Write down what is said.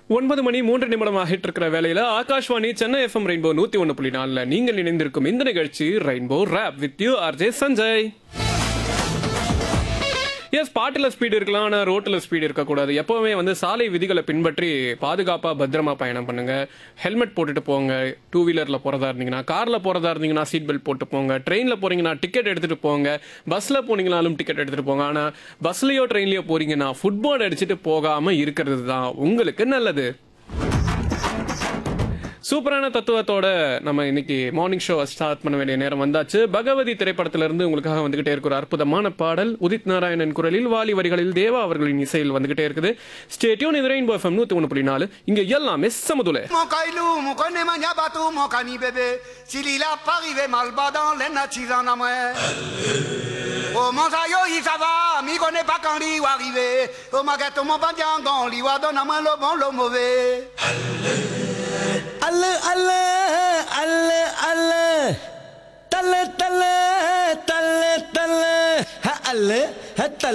ஒன்பது மணி மூன்று நிமிடம் ஆகிட்டு இருக்கிற வேலையில ஆகாஷ்வாணி சென்னை எஃப்எம் ரெயின்போ நூத்தி ஒன்று புள்ளி நாலுல நீங்கள் இணைந்திருக்கும் இந்த நிகழ்ச்சி rainbow rap with you RJ Sanjay S பாட்டில் ஸ்பீடு இருக்கலாம் ஆனால் ரோட்டில் ஸ்பீடு இருக்கக்கூடாது எப்போவுமே வந்து சாலை விதிகளை பின்பற்றி பாதுகாப்பாக பத்திரமா பயணம் பண்ணுங்க ஹெல்மெட் போட்டுட்டு போங்க டூ வீலரில் போகிறதா இருந்தீங்கன்னா காரில் போகிறதா இருந்தீங்கன்னா சீட் பெல்ட் போட்டு போங்க ட்ரெயினில் போறீங்கன்னா டிக்கெட் எடுத்துகிட்டு போங்க பஸ்ஸில் போனீங்கனாலும் டிக்கெட் எடுத்துகிட்டு போங்க ஆனால் பஸ்லேயோ ட்ரெயின்லேயோ போறீங்கன்னா ஃபுட்பால் அடிச்சுட்டு போகாமல் இருக்கிறது தான் உங்களுக்கு நல்லது சூப்பரான தத்துவத்தோட நம்ம இன்னைக்கு மார்னிங் ஷோ ஸ்டார்ட் பண்ண வேண்டிய நேரம் வந்தாச்சு பகவதி திரைப்படத்திலிருந்து உங்களுக்காக வந்துகிட்டே இருக்கிற அற்புதமான பாடல் உதித் நாராயணன் குரலில் வாலி வரிகளில் தேவா அவர்களின் இசையில் வந்துகிட்டே இருக்குது ஸ்டேட்யூன் இது ரெயின்போ எஃப்எம் நூத்தி ஒன்று புள்ளி நாலு இங்க எல்லாமே சமதுல Mon caillou, mon connaît mania bateau, mon cani bébé. S'il il a pas arrivé mal bas dans les natifs en amoué. Oh mon sayo, il ça va, mi connaît pas quand il va arriver. Oh ma gâteau, mon bandiangon, il va donner à moi le bon, le mauvais. அல்ல அல்ல அல்ல அல்ல தல்ல தல்ல தல்ல தல்ல ஹ அல்ல ஹ தல்ல